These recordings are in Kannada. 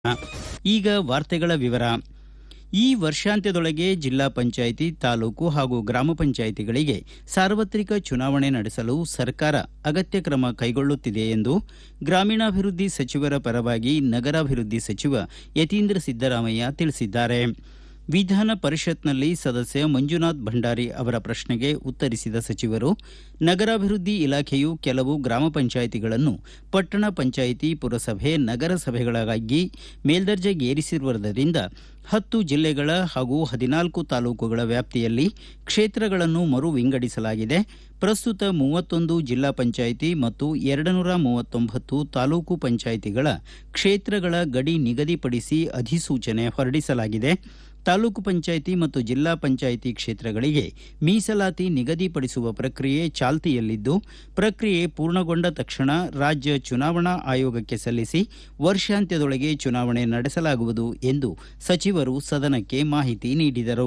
ಈಗ ವಾರ್ತೆಗಳ ವಿವರ ಈ ವರ್ಷಾಂತ್ಯದೊಳಗೆ ಜಿಲ್ಲಾ ಪಂಚಾಯಿತಿ ತಾಲೂಕು ಹಾಗೂ ಗ್ರಾಮ ಪಂಚಾಯಿತಿಗಳಿಗೆ ಸಾರ್ವತ್ರಿಕ ಚುನಾವಣೆ ನಡೆಸಲು ಸರ್ಕಾರ ಅಗತ್ಯ ಕ್ರಮ ಕೈಗೊಳ್ಳುತ್ತಿದೆ ಎಂದು ಗ್ರಾಮೀಣಾಭಿವೃದ್ಧಿ ಸಚಿವರ ಪರವಾಗಿ ನಗರಾಭಿವೃದ್ಧಿ ಸಚಿವ ಯತೀಂದ್ರ ಸಿದ್ದರಾಮಯ್ಯ ತಿಳಿಸಿದ್ದಾರೆ ವಿಧಾನ ಪರಿಷತ್ನಲ್ಲಿ ಸದಸ್ಯ ಮಂಜುನಾಥ್ ಭಂಡಾರಿ ಅವರ ಪ್ರಶ್ನೆಗೆ ಉತ್ತರಿಸಿದ ಸಚಿವರು ನಗರಾಭಿವೃದ್ಧಿ ಇಲಾಖೆಯು ಕೆಲವು ಗ್ರಾಮ ಪಂಚಾಯಿತಿಗಳನ್ನು ಪಟ್ಟಣ ಪಂಚಾಯಿತಿ ಪುರಸಭೆ ನಗರಸಭೆಗಳಾಗಿ ಮೇಲ್ದರ್ಜೆಗೇರಿಸಿರುವುದರಿಂದ ಹತ್ತು ಜಿಲ್ಲೆಗಳ ಹಾಗೂ ಹದಿನಾಲ್ಕು ತಾಲೂಕುಗಳ ವ್ಯಾಪ್ತಿಯಲ್ಲಿ ಕ್ಷೇತ್ರಗಳನ್ನು ಮರು ವಿಂಗಡಿಸಲಾಗಿದೆ ಪ್ರಸ್ತುತ ಮೂವತ್ತೊಂದು ಜಿಲ್ಲಾ ಪಂಚಾಯಿತಿ ಮತ್ತು ಎರಡುನೂರ ಮೂವತ್ತೊಂಬತ್ತು ತಾಲೂಕು ಪಂಚಾಯಿತಿಗಳ ಕ್ಷೇತ್ರಗಳ ಗಡಿ ನಿಗದಿಪಡಿಸಿ ಅಧಿಸೂಚನೆ ಹೊರಡಿಸಲಾಗಿದೆ ತಾಲೂಕು ಪಂಚಾಯಿತಿ ಮತ್ತು ಜಿಲ್ಲಾ ಪಂಚಾಯಿತಿ ಕ್ಷೇತ್ರಗಳಿಗೆ ಮೀಸಲಾತಿ ನಿಗದಿಪಡಿಸುವ ಪ್ರಕ್ರಿಯೆ ಚಾಲ್ತಿಯಲ್ಲಿದ್ದು ಪ್ರಕ್ರಿಯೆ ಪೂರ್ಣಗೊಂಡ ತಕ್ಷಣ ರಾಜ್ಯ ಚುನಾವಣಾ ಆಯೋಗಕ್ಕೆ ಸಲ್ಲಿಸಿ ವರ್ಷಾಂತ್ಯದೊಳಗೆ ಚುನಾವಣೆ ನಡೆಸಲಾಗುವುದು ಎಂದು ಸಚಿವರು ಸದನಕ್ಕೆ ಮಾಹಿತಿ ನೀಡಿದರು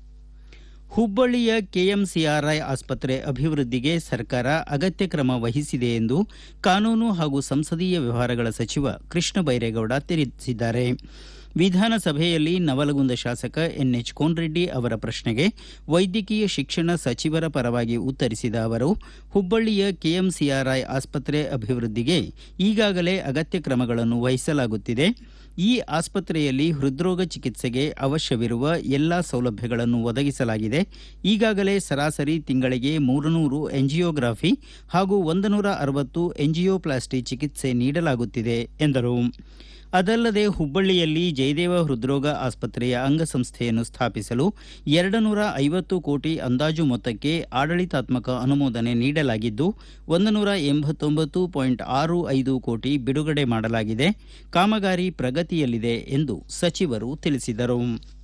ಹುಬ್ಬಳ್ಳಿಯ ಕೆಎಂಸಿಆರ್ಐ ಆಸ್ಪತ್ರೆ ಅಭಿವೃದ್ಧಿಗೆ ಸರ್ಕಾರ ಅಗತ್ಯ ಕ್ರಮ ವಹಿಸಿದೆ ಎಂದು ಕಾನೂನು ಹಾಗೂ ಸಂಸದೀಯ ವ್ಯವಹಾರಗಳ ಸಚಿವ ಕೃಷ್ಣ ಬೈರೇಗೌಡ ತಿಳಿಸಿದ್ದಾರೆ ವಿಧಾನಸಭೆಯಲ್ಲಿ ನವಲಗುಂದ ಶಾಸಕ ಎನ್ಎಚ್ ಕೋನರೆಡ್ಡಿ ಅವರ ಪ್ರಶ್ನೆಗೆ ವೈದ್ಯಕೀಯ ಶಿಕ್ಷಣ ಸಚಿವರ ಪರವಾಗಿ ಉತ್ತರಿಸಿದ ಅವರು ಹುಬ್ಬಳ್ಳಿಯ ಕೆಎಂಸಿಆರ್ಐ ಆಸ್ಪತ್ರೆ ಅಭಿವೃದ್ಧಿಗೆ ಈಗಾಗಲೇ ಅಗತ್ಯ ಕ್ರಮಗಳನ್ನು ವಹಿಸಲಾಗುತ್ತಿದೆ ಈ ಆಸ್ಪತ್ರೆಯಲ್ಲಿ ಹೃದ್ರೋಗ ಚಿಕಿತ್ಸೆಗೆ ಅವಶ್ಯವಿರುವ ಎಲ್ಲಾ ಸೌಲಭ್ಯಗಳನ್ನು ಒದಗಿಸಲಾಗಿದೆ ಈಗಾಗಲೇ ಸರಾಸರಿ ತಿಂಗಳಿಗೆ ಮೂರುನೂರು ಎಂಜಿಯೋಗ್ರಾಫಿ ಹಾಗೂ ಒಂದು ನೂರ ಅರವತ್ತು ಎಂಜಿಯೋಪ್ಲಾಸ್ಟಿ ಚಿಕಿತ್ಸೆ ನೀಡಲಾಗುತ್ತಿದೆ ಎಂದರು ಅದಲ್ಲದೆ ಹುಬ್ಬಳ್ಳಿಯಲ್ಲಿ ಜಯದೇವ ಹೃದ್ರೋಗ ಆಸ್ಪತ್ರೆಯ ಅಂಗಸಂಸ್ಥೆಯನ್ನು ಸ್ಥಾಪಿಸಲು ಎರಡು ನೂರ ಐವತ್ತು ಕೋಟಿ ಅಂದಾಜು ಮೊತ್ತಕ್ಕೆ ಆಡಳಿತಾತ್ಮಕ ಅನುಮೋದನೆ ನೀಡಲಾಗಿದ್ದು ಒಂದು ನೂರ ಎಂಬತ್ತೊಂಬತ್ತು ಪಾಯಿಂಟ್ ಆರು ಐದು ಕೋಟಿ ಬಿಡುಗಡೆ ಮಾಡಲಾಗಿದೆ ಕಾಮಗಾರಿ ಪ್ರಗತಿಯಲ್ಲಿದೆ ಎಂದು ಸಚಿವರು ತಿಳಿಸಿದರು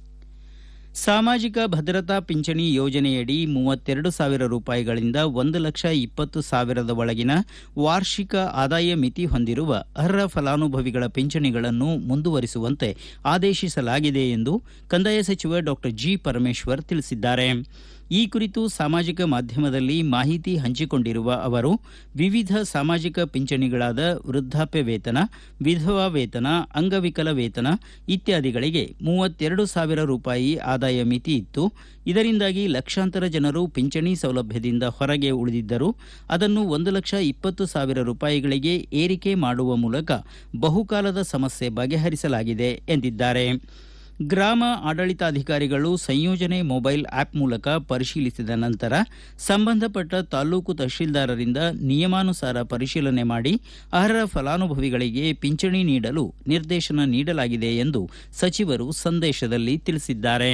ಸಾಮಾಜಿಕ ಭದ್ರತಾ ಪಿಂಚಣಿ ಯೋಜನೆಯಡಿ ಮೂವತ್ತೆರಡು ಸಾವಿರ ರೂಪಾಯಿಗಳಿಂದ ಒಂದು ಲಕ್ಷ ಇಪ್ಪತ್ತು ಸಾವಿರದ ಒಳಗಿನ ವಾರ್ಷಿಕ ಆದಾಯ ಮಿತಿ ಹೊಂದಿರುವ ಅರ್ಹ ಫಲಾನುಭವಿಗಳ ಪಿಂಚಣಿಗಳನ್ನು ಮುಂದುವರಿಸುವಂತೆ ಆದೇಶಿಸಲಾಗಿದೆ ಎಂದು ಕಂದಾಯ ಸಚಿವ ಡಾಕ್ಟರ್ ಜಿ ಪರಮೇಶ್ವರ್ ತಿಳಿಸಿದ್ದಾರೆ ಈ ಕುರಿತು ಸಾಮಾಜಿಕ ಮಾಧ್ಯಮದಲ್ಲಿ ಮಾಹಿತಿ ಹಂಚಿಕೊಂಡಿರುವ ಅವರು ವಿವಿಧ ಸಾಮಾಜಿಕ ಪಿಂಚಣಿಗಳಾದ ವೃದ್ಧಾಪ್ಯ ವೇತನ ವಿಧವಾ ವೇತನ ಅಂಗವಿಕಲ ವೇತನ ಇತ್ಯಾದಿಗಳಿಗೆ ಮೂವತ್ತೆರಡು ಸಾವಿರ ರೂಪಾಯಿ ಆದಾಯ ಮಿತಿ ಇತ್ತು ಇದರಿಂದಾಗಿ ಲಕ್ಷಾಂತರ ಜನರು ಪಿಂಚಣಿ ಸೌಲಭ್ಯದಿಂದ ಹೊರಗೆ ಉಳಿದಿದ್ದರು ಅದನ್ನು ಒಂದು ಲಕ್ಷ ಇಪ್ಪತ್ತು ಸಾವಿರ ರೂಪಾಯಿಗಳಿಗೆ ಏರಿಕೆ ಮಾಡುವ ಮೂಲಕ ಬಹುಕಾಲದ ಸಮಸ್ಯೆ ಬಗೆಹರಿಸಲಾಗಿದೆ ಎಂದಿದ್ದಾರೆ ಗ್ರಾಮ ಆಡಳಿತಾಧಿಕಾರಿಗಳು ಸಂಯೋಜನೆ ಮೊಬೈಲ್ ಆಪ್ ಮೂಲಕ ಪರಿಶೀಲಿಸಿದ ನಂತರ ಸಂಬಂಧಪಟ್ಟ ತಾಲೂಕು ತಹಶೀಲ್ದಾರರಿಂದ ನಿಯಮಾನುಸಾರ ಪರಿಶೀಲನೆ ಮಾಡಿ ಅರ್ಹ ಫಲಾನುಭವಿಗಳಿಗೆ ಪಿಂಚಣಿ ನೀಡಲು ನಿರ್ದೇಶನ ನೀಡಲಾಗಿದೆ ಎಂದು ಸಚಿವರು ಸಂದೇಶದಲ್ಲಿ ತಿಳಿಸಿದ್ದಾರೆ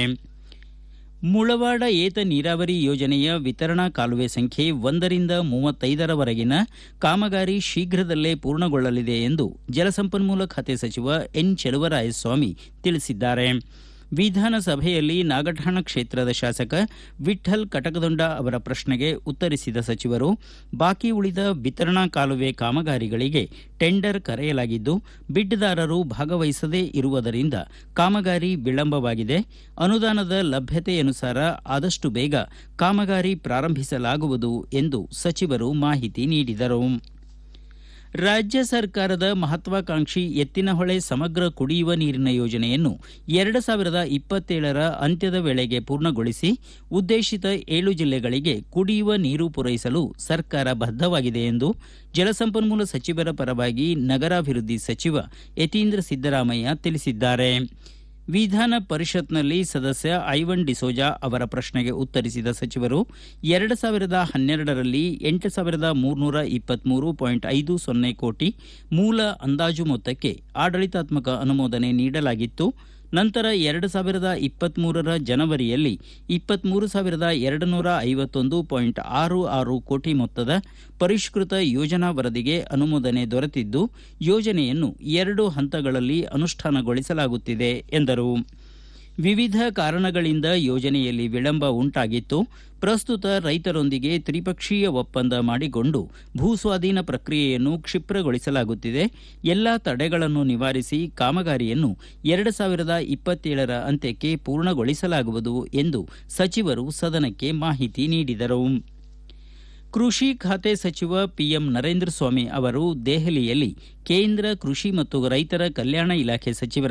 ಮುಳವಾಡ ಏತ ನೀರಾವರಿ ಯೋಜನೆಯ ವಿತರಣಾ ಕಾಲುವೆ ಸಂಖ್ಯೆ ಒಂದರಿಂದ ಮೂವತ್ತೈದರವರೆಗಿನ ಕಾಮಗಾರಿ ಶೀಘ್ರದಲ್ಲೇ ಪೂರ್ಣಗೊಳ್ಳಲಿದೆ ಎಂದು ಜಲಸಂಪನ್ಮೂಲ ಖಾತೆ ಸಚಿವ ಎನ್ ಚೆಲುವರಾಯಸ್ವಾಮಿ ತಿಳಿಸಿದ್ದಾರೆ ವಿಧಾನಸಭೆಯಲ್ಲಿ ನಾಗಠಾಣ ಕ್ಷೇತ್ರದ ಶಾಸಕ ವಿಠಲ್ ಕಟಕದೊಂಡ ಅವರ ಪ್ರಶ್ನೆಗೆ ಉತ್ತರಿಸಿದ ಸಚಿವರು ಬಾಕಿ ಉಳಿದ ವಿತರಣಾ ಕಾಲುವೆ ಕಾಮಗಾರಿಗಳಿಗೆ ಟೆಂಡರ್ ಕರೆಯಲಾಗಿದ್ದು ಬಿಡ್ದಾರರು ಭಾಗವಹಿಸದೇ ಇರುವುದರಿಂದ ಕಾಮಗಾರಿ ವಿಳಂಬವಾಗಿದೆ ಅನುದಾನದ ಲಭ್ಯತೆಯನುಸಾರ ಆದಷ್ಟು ಬೇಗ ಕಾಮಗಾರಿ ಪ್ರಾರಂಭಿಸಲಾಗುವುದು ಎಂದು ಸಚಿವರು ಮಾಹಿತಿ ನೀಡಿದರು ರಾಜ್ಯ ಸರ್ಕಾರದ ಮಹತ್ವಾಕಾಂಕ್ಷಿ ಎತ್ತಿನಹೊಳೆ ಸಮಗ್ರ ಕುಡಿಯುವ ನೀರಿನ ಯೋಜನೆಯನ್ನು ಎರಡು ಸಾವಿರದ ಇಪ್ಪತ್ತೇಳರ ಅಂತ್ಯದ ವೇಳೆಗೆ ಪೂರ್ಣಗೊಳಿಸಿ ಉದ್ದೇಶಿತ ಏಳು ಜಿಲ್ಲೆಗಳಿಗೆ ಕುಡಿಯುವ ನೀರು ಪೂರೈಸಲು ಸರ್ಕಾರ ಬದ್ಧವಾಗಿದೆ ಎಂದು ಜಲಸಂಪನ್ಮೂಲ ಸಚಿವರ ಪರವಾಗಿ ನಗರಾಭಿವೃದ್ಧಿ ಸಚಿವ ಯತೀಂದ್ರ ಸಿದ್ದರಾಮಯ್ಯ ತಿಳಿಸಿದ್ದಾರೆ ವಿಧಾನ ಪರಿಷತ್ನಲ್ಲಿ ಸದಸ್ಯ ಐವನ್ ಡಿಸೋಜಾ ಅವರ ಪ್ರಶ್ನೆಗೆ ಉತ್ತರಿಸಿದ ಸಚಿವರು ಎರಡು ಸಾವಿರದ ಹನ್ನೆರಡರಲ್ಲಿ ಎಂಟು ಸಾವಿರದ ಮೂರ್ನೂರ ಇಪ್ಪತ್ಮೂರು ಪಾಯಿಂಟ್ ಐದು ಸೊನ್ನೆ ಕೋಟಿ ಮೂಲ ಅಂದಾಜು ಮೊತ್ತಕ್ಕೆ ಆಡಳಿತಾತ್ಮಕ ಅನುಮೋದನೆ ನೀಡಲಾಗಿತ್ತು ನಂತರ ಎರಡು ಸಾವಿರದ ಇಪ್ಪತ್ಮೂರರ ಜನವರಿಯಲ್ಲಿ ಇಪ್ಪತ್ಮೂರು ಸಾವಿರದ ಎರಡು ನೂರ ಐವತ್ತೊಂದು ಪಾಯಿಂಟ್ ಆರು ಆರು ಕೋಟಿ ಮೊತ್ತದ ಪರಿಷ್ಕೃತ ಯೋಜನಾ ವರದಿಗೆ ಅನುಮೋದನೆ ದೊರೆತಿದ್ದು ಯೋಜನೆಯನ್ನು ಎರಡು ಹಂತಗಳಲ್ಲಿ ಅನುಷ್ಠಾನಗೊಳಿಸಲಾಗುತ್ತಿದೆ ಎಂದರು ವಿವಿಧ ಕಾರಣಗಳಿಂದ ಯೋಜನೆಯಲ್ಲಿ ವಿಳಂಬ ಉಂಟಾಗಿತ್ತು ಪ್ರಸ್ತುತ ರೈತರೊಂದಿಗೆ ತ್ರಿಪಕ್ಷೀಯ ಒಪ್ಪಂದ ಮಾಡಿಕೊಂಡು ಭೂಸ್ವಾಧೀನ ಪ್ರಕ್ರಿಯೆಯನ್ನು ಕ್ಷಿಪ್ರಗೊಳಿಸಲಾಗುತ್ತಿದೆ ಎಲ್ಲಾ ತಡೆಗಳನ್ನು ನಿವಾರಿಸಿ ಕಾಮಗಾರಿಯನ್ನು ಎರಡು ಸಾವಿರದ ಇಪ್ಪತ್ತೇಳರ ಅಂತ್ಯಕ್ಕೆ ಪೂರ್ಣಗೊಳಿಸಲಾಗುವುದು ಎಂದು ಸಚಿವರು ಸದನಕ್ಕೆ ಮಾಹಿತಿ ನೀಡಿದರು ಕೃಷಿ ಖಾತೆ ಸಚಿವ ಪಿಎಂ ನರೇಂದ್ರ ಸ್ವಾಮಿ ಅವರು ದೆಹಲಿಯಲ್ಲಿ ಕೇಂದ್ರ ಕೃಷಿ ಮತ್ತು ರೈತರ ಕಲ್ಯಾಣ ಇಲಾಖೆ ಸಚಿವರ